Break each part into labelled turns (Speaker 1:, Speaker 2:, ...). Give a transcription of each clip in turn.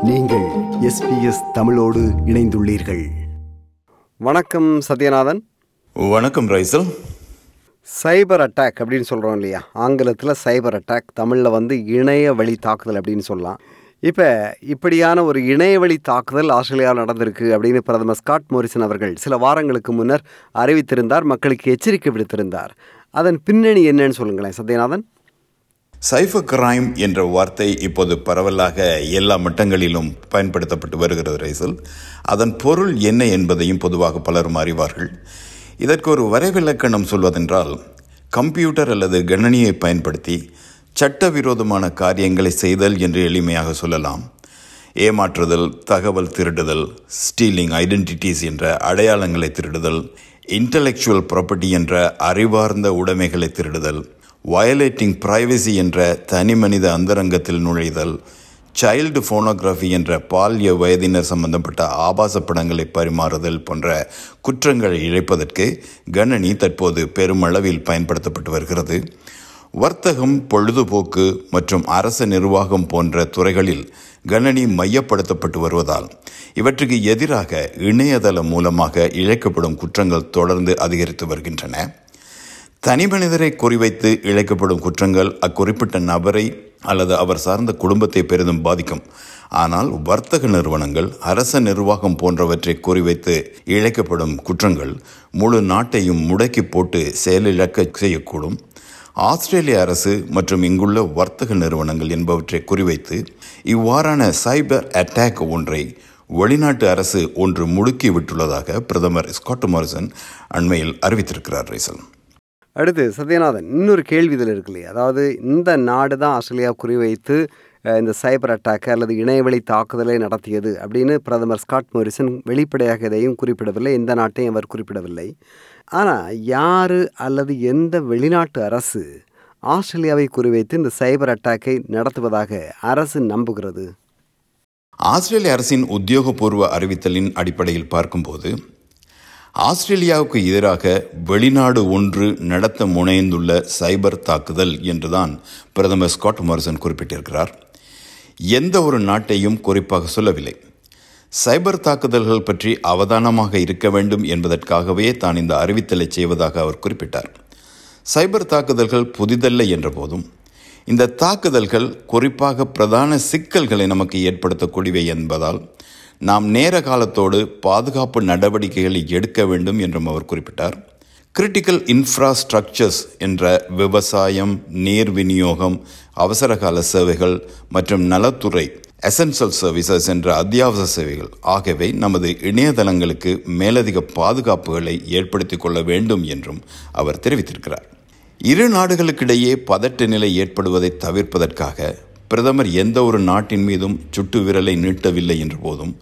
Speaker 1: நீங்கள் எஸ்பிஎஸ் தமிழோடு இணைந்துள்ளீர்கள் வணக்கம் சத்யநாதன்
Speaker 2: வணக்கம் ரைசல்
Speaker 1: சைபர் அட்டாக் அப்படின்னு சொல்கிறோம் இல்லையா ஆங்கிலத்தில் சைபர் அட்டாக் தமிழில் வந்து இணைய வழி தாக்குதல் அப்படின்னு சொல்லலாம் இப்போ இப்படியான ஒரு இணைய வழி தாக்குதல் ஆஸ்திரேலியாவில் நடந்திருக்கு அப்படின்னு பிரதமர் ஸ்காட் மோரிசன் அவர்கள் சில வாரங்களுக்கு முன்னர் அறிவித்திருந்தார் மக்களுக்கு எச்சரிக்கை விடுத்திருந்தார் அதன் பின்னணி என்னன்னு சொல்லுங்களேன் சத்யநாதன்
Speaker 2: சைபர் கிரைம் என்ற வார்த்தை இப்போது பரவலாக எல்லா மட்டங்களிலும் பயன்படுத்தப்பட்டு வருகிறது ரைசல் அதன் பொருள் என்ன என்பதையும் பொதுவாக பலரும் அறிவார்கள் இதற்கு ஒரு வரைவிலக்கணம் சொல்வதென்றால் கம்ப்யூட்டர் அல்லது கணனியை பயன்படுத்தி சட்டவிரோதமான காரியங்களை செய்தல் என்று எளிமையாக சொல்லலாம் ஏமாற்றுதல் தகவல் திருடுதல் ஸ்டீலிங் ஐடென்டிட்டிஸ் என்ற அடையாளங்களை திருடுதல் இன்டலெக்சுவல் ப்ராப்பர்ட்டி என்ற அறிவார்ந்த உடைமைகளை திருடுதல் வயலேட்டிங் பிரைவசி என்ற தனிமனித அந்தரங்கத்தில் நுழைதல் சைல்டு ஃபோனோகிராஃபி என்ற பால்ய வயதினர் சம்பந்தப்பட்ட ஆபாச படங்களை பரிமாறுதல் போன்ற குற்றங்களை இழைப்பதற்கு கணனி தற்போது பெருமளவில் பயன்படுத்தப்பட்டு வருகிறது வர்த்தகம் பொழுதுபோக்கு மற்றும் அரச நிர்வாகம் போன்ற துறைகளில் கணனி மையப்படுத்தப்பட்டு வருவதால் இவற்றுக்கு எதிராக இணையதளம் மூலமாக இழைக்கப்படும் குற்றங்கள் தொடர்ந்து அதிகரித்து வருகின்றன தனிமனிதரை குறிவைத்து இழைக்கப்படும் குற்றங்கள் அக்குறிப்பிட்ட நபரை அல்லது அவர் சார்ந்த குடும்பத்தை பெரிதும் பாதிக்கும் ஆனால் வர்த்தக நிறுவனங்கள் அரச நிர்வாகம் போன்றவற்றை குறிவைத்து இழைக்கப்படும் குற்றங்கள் முழு நாட்டையும் முடக்கி போட்டு செயலிழக்க செய்யக்கூடும் ஆஸ்திரேலிய அரசு மற்றும் இங்குள்ள வர்த்தக நிறுவனங்கள் என்பவற்றை குறிவைத்து இவ்வாறான சைபர் அட்டாக் ஒன்றை வெளிநாட்டு அரசு ஒன்று முடுக்கி விட்டுள்ளதாக பிரதமர் ஸ்காட் மாரிசன் அண்மையில் அறிவித்திருக்கிறார் ரைசல்
Speaker 1: அடுத்து சத்யநாதன் இன்னொரு கேள்வி இதில் இருக்கு இல்லையா அதாவது இந்த நாடு தான் ஆஸ்திரேலியா குறிவைத்து அஹ், இந்த சைபர் அட்டாக் அல்லது இணையவழி தாக்குதலை நடத்தியது அப்படின்னு பிரதமர் ஸ்காட் மோரிசன் வெளிப்படையாக எதையும் குறிப்பிடவில்லை எந்த நாட்டையும் அவர் குறிப்பிடவில்லை ஆனால் யார் அல்லது எந்த வெளிநாட்டு அரசு ஆஸ்திரேலியாவை குறிவைத்து இந்த சைபர் அட்டாக்கை நடத்துவதாக அரசு நம்புகிறது
Speaker 2: ஆஸ்திரேலிய அரசின் உத்தியோகபூர்வ அறிவித்தலின் அடிப்படையில் பார்க்கும்போது ஆஸ்திரேலியாவுக்கு எதிராக வெளிநாடு ஒன்று நடத்த முனைந்துள்ள சைபர் தாக்குதல் என்றுதான் பிரதமர் ஸ்காட் மாரிசன் குறிப்பிட்டிருக்கிறார் எந்த ஒரு நாட்டையும் குறிப்பாக சொல்லவில்லை சைபர் தாக்குதல்கள் பற்றி அவதானமாக இருக்க வேண்டும் என்பதற்காகவே தான் இந்த அறிவித்தலை செய்வதாக அவர் குறிப்பிட்டார் சைபர் தாக்குதல்கள் புதிதல்ல என்ற போதும் இந்த தாக்குதல்கள் குறிப்பாக பிரதான சிக்கல்களை நமக்கு ஏற்படுத்தக்கூடியவை என்பதால் நாம் நேர காலத்தோடு பாதுகாப்பு நடவடிக்கைகளை எடுக்க வேண்டும் என்றும் அவர் குறிப்பிட்டார் கிரிட்டிக்கல் இன்ஃப்ராஸ்ட்ரக்சர்ஸ் என்ற விவசாயம் நீர் விநியோகம் அவசரகால சேவைகள் மற்றும் நலத்துறை எசென்சியல் சர்வீசஸ் என்ற அத்தியாவசிய சேவைகள் ஆகியவை நமது இணையதளங்களுக்கு மேலதிக பாதுகாப்புகளை ஏற்படுத்திக் கொள்ள வேண்டும் என்றும் அவர் தெரிவித்திருக்கிறார் இரு நாடுகளுக்கிடையே பதட்ட நிலை ஏற்படுவதை தவிர்ப்பதற்காக பிரதமர் எந்த ஒரு நாட்டின் மீதும் சுட்டு விரலை நீட்டவில்லை என்ற போதும்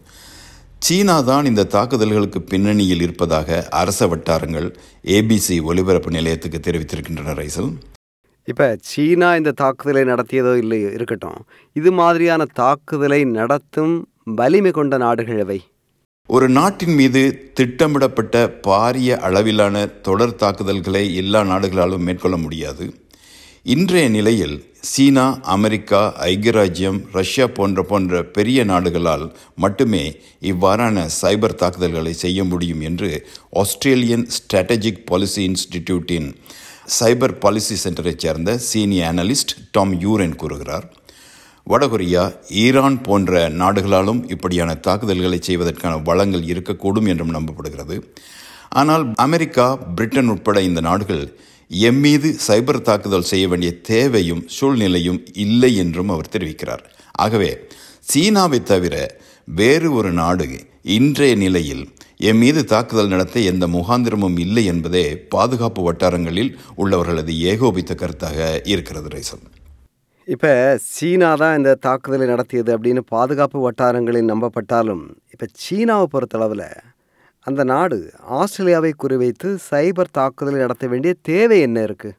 Speaker 2: சீனா தான் இந்த தாக்குதல்களுக்கு பின்னணியில் இருப்பதாக அரச வட்டாரங்கள் ஏபிசி ஒலிபரப்பு நிலையத்துக்கு தெரிவித்திருக்கின்றன ரைசல்
Speaker 1: இப்போ சீனா இந்த தாக்குதலை நடத்தியதோ இல்லையோ இருக்கட்டும் இது மாதிரியான தாக்குதலை நடத்தும் வலிமை கொண்ட நாடுகள் எவை
Speaker 2: ஒரு நாட்டின் மீது திட்டமிடப்பட்ட பாரிய அளவிலான தொடர் தாக்குதல்களை எல்லா நாடுகளாலும் மேற்கொள்ள முடியாது இன்றைய நிலையில் சீனா அமெரிக்கா ஐக்கியராஜ்யம் ரஷ்யா போன்ற போன்ற பெரிய நாடுகளால் மட்டுமே இவ்வாறான சைபர் தாக்குதல்களை செய்ய முடியும் என்று ஆஸ்திரேலியன் ஸ்ட்ராட்டஜிக் பாலிசி இன்ஸ்டிடியூட்டின் சைபர் பாலிசி சென்டரைச் சேர்ந்த சீனியர் அனலிஸ்ட் டாம் யூரன் கூறுகிறார் வடகொரியா ஈரான் போன்ற நாடுகளாலும் இப்படியான தாக்குதல்களை செய்வதற்கான வளங்கள் இருக்கக்கூடும் என்றும் நம்பப்படுகிறது ஆனால் அமெரிக்கா பிரிட்டன் உட்பட இந்த நாடுகள் எம் மீது சைபர் தாக்குதல் செய்ய வேண்டிய தேவையும் சூழ்நிலையும் இல்லை என்றும் அவர் தெரிவிக்கிறார் ஆகவே சீனாவை தவிர வேறு ஒரு நாடு இன்றைய நிலையில் எம் மீது தாக்குதல் நடத்த எந்த முகாந்திரமும் இல்லை என்பதே பாதுகாப்பு வட்டாரங்களில் உள்ளவர்களது ஏகோபித்த கருத்தாக இருக்கிறது ரைசல்
Speaker 1: இப்போ சீனா தான் இந்த தாக்குதலை நடத்தியது அப்படின்னு பாதுகாப்பு வட்டாரங்களில் நம்பப்பட்டாலும் இப்போ சீனாவை பொறுத்தளவில் அந்த நாடு ஆஸ்திரேலியாவை குறிவைத்து சைபர் தாக்குதலை நடத்த வேண்டிய தேவை என்ன இருக்குது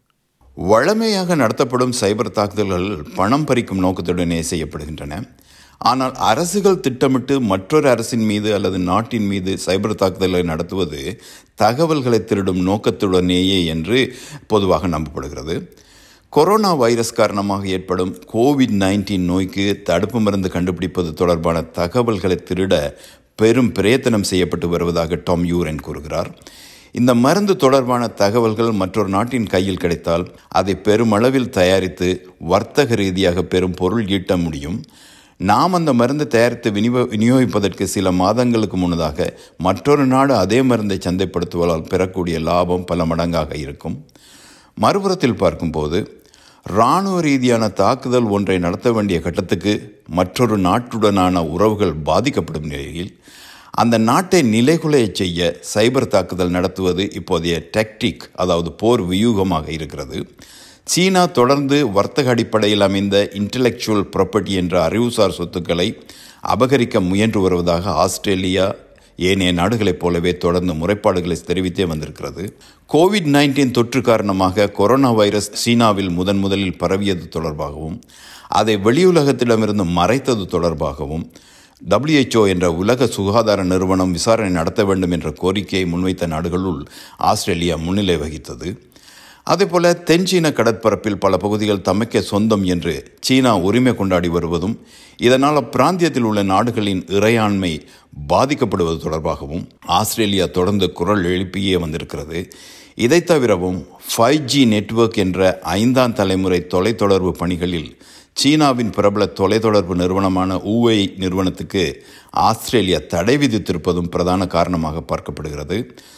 Speaker 2: வழமையாக நடத்தப்படும் சைபர் தாக்குதல்கள் பணம் பறிக்கும் நோக்கத்துடனே செய்யப்படுகின்றன ஆனால் அரசுகள் திட்டமிட்டு மற்றொரு அரசின் மீது அல்லது நாட்டின் மீது சைபர் தாக்குதல்களை நடத்துவது தகவல்களை திருடும் நோக்கத்துடனேயே என்று பொதுவாக நம்பப்படுகிறது கொரோனா வைரஸ் காரணமாக ஏற்படும் கோவிட் நைன்டீன் நோய்க்கு தடுப்பு மருந்து கண்டுபிடிப்பது தொடர்பான தகவல்களை திருட பெரும் பிரயத்தனம் செய்யப்பட்டு வருவதாக டாம் யூரன் கூறுகிறார் இந்த மருந்து தொடர்பான தகவல்கள் மற்றொரு நாட்டின் கையில் கிடைத்தால் அதை பெருமளவில் தயாரித்து வர்த்தக ரீதியாக பெரும் பொருள் ஈட்ட முடியும் நாம் அந்த மருந்து தயாரித்து விநியோ விநியோகிப்பதற்கு சில மாதங்களுக்கு முன்னதாக மற்றொரு நாடு அதே மருந்தை சந்தைப்படுத்துவதால் பெறக்கூடிய லாபம் பல மடங்காக இருக்கும் மறுபுறத்தில் பார்க்கும்போது இராணுவ ரீதியான தாக்குதல் ஒன்றை நடத்த வேண்டிய கட்டத்துக்கு மற்றொரு நாட்டுடனான உறவுகள் பாதிக்கப்படும் நிலையில் அந்த நாட்டை நிலைகுலைய செய்ய சைபர் தாக்குதல் நடத்துவது இப்போதைய டெக்டிக் அதாவது போர் வியூகமாக இருக்கிறது சீனா தொடர்ந்து வர்த்தக அடிப்படையில் அமைந்த இன்டலெக்சுவல் ப்ராப்பர்ட்டி என்ற அறிவுசார் சொத்துக்களை அபகரிக்க முயன்று வருவதாக ஆஸ்திரேலியா ஏனைய நாடுகளைப் போலவே தொடர்ந்து முறைப்பாடுகளை தெரிவித்தே வந்திருக்கிறது கோவிட் நைன்டீன் தொற்று காரணமாக கொரோனா வைரஸ் சீனாவில் முதன் முதலில் பரவியது தொடர்பாகவும் அதை வெளியுலகத்திடமிருந்து மறைத்தது தொடர்பாகவும் டபிள்யூஹெச்ஓ என்ற உலக சுகாதார நிறுவனம் விசாரணை நடத்த வேண்டும் என்ற கோரிக்கையை முன்வைத்த நாடுகளுள் ஆஸ்திரேலியா முன்னிலை வகித்தது அதேபோல தென்சீன கடற்பரப்பில் பல பகுதிகள் தமக்கே சொந்தம் என்று சீனா உரிமை கொண்டாடி வருவதும் இதனால் அப்பிராந்தியத்தில் உள்ள நாடுகளின் இறையாண்மை பாதிக்கப்படுவது தொடர்பாகவும் ஆஸ்திரேலியா தொடர்ந்து குரல் எழுப்பியே வந்திருக்கிறது இதை தவிரவும் ஃபைவ் ஜி நெட்வொர்க் என்ற ஐந்தாம் தலைமுறை தொலைத்தொடர்பு பணிகளில் சீனாவின் பிரபல தொலைத்தொடர்பு நிறுவனமான ஊவை நிறுவனத்துக்கு ஆஸ்திரேலியா தடை விதித்திருப்பதும் பிரதான காரணமாக பார்க்கப்படுகிறது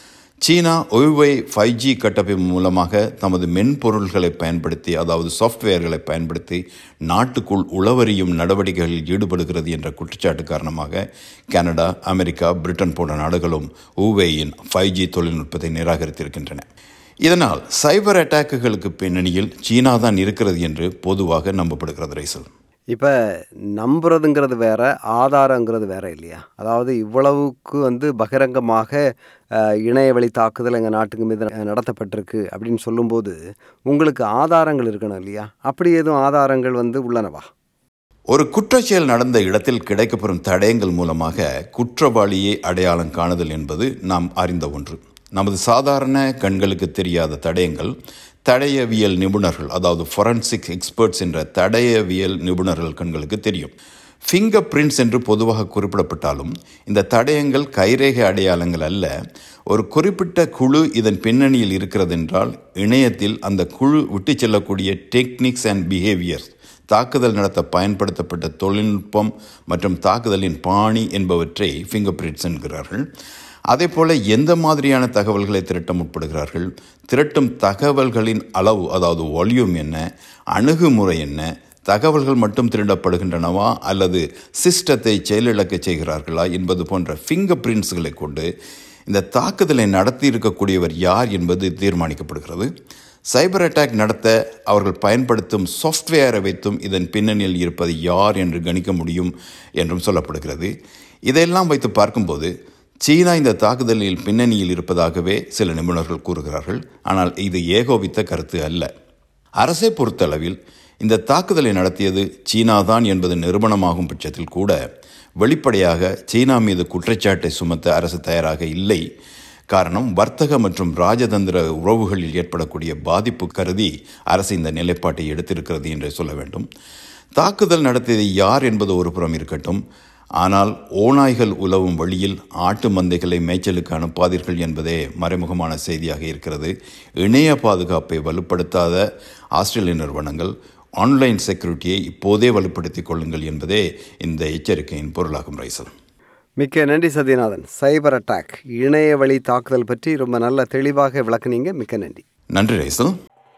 Speaker 2: சீனா ஒய்வை ஃபைவ் ஜி கட்டமைப்பு மூலமாக தமது மென்பொருள்களை பயன்படுத்தி அதாவது சாஃப்ட்வேர்களை பயன்படுத்தி நாட்டுக்குள் உளவறியும் நடவடிக்கைகளில் ஈடுபடுகிறது என்ற குற்றச்சாட்டு காரணமாக கனடா அமெரிக்கா பிரிட்டன் போன்ற நாடுகளும் ஊவேயின் ஃபைவ் ஜி தொழில்நுட்பத்தை நிராகரித்திருக்கின்றன இதனால் சைபர் அட்டாக்குகளுக்கு பின்னணியில் சீனா தான் இருக்கிறது என்று பொதுவாக நம்பப்படுகிறது ரைசல்
Speaker 1: இப்போ நம்புறதுங்கிறது வேற ஆதாரங்கிறது வேற இல்லையா அதாவது இவ்வளவுக்கு வந்து பகிரங்கமாக அஹ், இணைய வழி தாக்குதல் எங்கள் நாட்டுக்கு மீது நடத்தப்பட்டிருக்கு அப்படின்னு சொல்லும்போது உங்களுக்கு ஆதாரங்கள் இருக்கணும் இல்லையா அப்படி எதுவும் ஆதாரங்கள் வந்து உள்ளனவா
Speaker 2: ஒரு குற்றச்செயல் நடந்த இடத்தில் கிடைக்கப்பெறும் தடயங்கள் மூலமாக குற்றவாளியை அடையாளம் காணுதல் என்பது நாம் அறிந்த ஒன்று நமது சாதாரண கண்களுக்கு தெரியாத தடயங்கள் தடயவியல் நிபுணர்கள் அதாவது ஃபொரன்சிக் எக்ஸ்பர்ட்ஸ் என்ற தடயவியல் நிபுணர்கள் கண்களுக்கு தெரியும் ஃபிங்கர் பிரிண்ட்ஸ் என்று பொதுவாக குறிப்பிடப்பட்டாலும் இந்த தடயங்கள் கைரேகை அடையாளங்கள் அல்ல ஒரு குறிப்பிட்ட குழு இதன் பின்னணியில் இருக்கிறது என்றால் இணையத்தில் அந்த குழு விட்டு செல்லக்கூடிய டெக்னிக்ஸ் அண்ட் பிஹேவியர்ஸ் தாக்குதல் நடத்த பயன்படுத்தப்பட்ட தொழில்நுட்பம் மற்றும் தாக்குதலின் பாணி என்பவற்றை ஃபிங்கர் பிரிண்ட்ஸ் என்கிறார்கள் அதே போல எந்த மாதிரியான தகவல்களை திரட்ட முற்படுகிறார்கள் திரட்டும் தகவல்களின் அளவு அதாவது வால்யூம் என்ன அணுகுமுறை என்ன தகவல்கள் மட்டும் திருடப்படுகின்றனவா அல்லது சிஸ்டத்தை செயலிழக்க செய்கிறார்களா என்பது போன்ற ஃபிங்கர் பிரிண்ட்ஸ்களை கொண்டு இந்த தாக்குதலை நடத்தி இருக்கக்கூடியவர் யார் என்பது தீர்மானிக்கப்படுகிறது சைபர் அட்டாக் நடத்த அவர்கள் பயன்படுத்தும் சாஃப்ட்வேரை வைத்தும் இதன் பின்னணியில் இருப்பது யார் என்று கணிக்க முடியும் என்றும் சொல்லப்படுகிறது இதையெல்லாம் வைத்து பார்க்கும்போது சீனா இந்த தாக்குதலில் பின்னணியில் இருப்பதாகவே சில நிபுணர்கள் கூறுகிறார்கள் ஆனால் இது ஏகோபித்த கருத்து அல்ல அரசை பொறுத்தளவில் இந்த தாக்குதலை நடத்தியது சீனாதான் என்பது நிரூபணமாகும் பட்சத்தில் கூட வெளிப்படையாக சீனா மீது குற்றச்சாட்டை சுமத்த அரசு தயாராக இல்லை காரணம் வர்த்தக மற்றும் ராஜதந்திர உறவுகளில் ஏற்படக்கூடிய பாதிப்பு கருதி அரசு இந்த நிலைப்பாட்டை எடுத்திருக்கிறது என்றே சொல்ல வேண்டும் தாக்குதல் நடத்தியது யார் என்பது ஒரு புறம் இருக்கட்டும் ஆனால் ஓநாய்கள் உலவும் வழியில் ஆட்டு மந்தைகளை மேய்ச்சலுக்கு அனுப்பாதீர்கள் என்பதே மறைமுகமான செய்தியாக இருக்கிறது இணைய பாதுகாப்பை வலுப்படுத்தாத ஆஸ்திரேலிய நிறுவனங்கள் ஆன்லைன் செக்யூரிட்டியை இப்போதே வலுப்படுத்திக் கொள்ளுங்கள் என்பதே இந்த எச்சரிக்கையின் பொருளாகும் ரைசல்
Speaker 1: மிக்க நன்றி சத்யநாதன் சைபர் அட்டாக் இணைய வழி தாக்குதல் பற்றி ரொம்ப நல்ல தெளிவாக விளக்குனீங்க மிக்க நன்றி
Speaker 2: நன்றி ரைசல்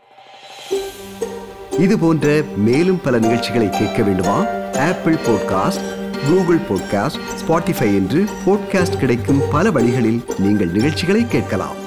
Speaker 1: இது போன்ற மேலும் பல நிகழ்ச்சிகளை கேட்க வேண்டுமா Apple podcast Google podcast Spotify என்று பாட்காஸ்ட் கிடைக்கும் பல வழிகளில் நீங்கள் நிகழ்ச்சிகளை கேட்கலாம்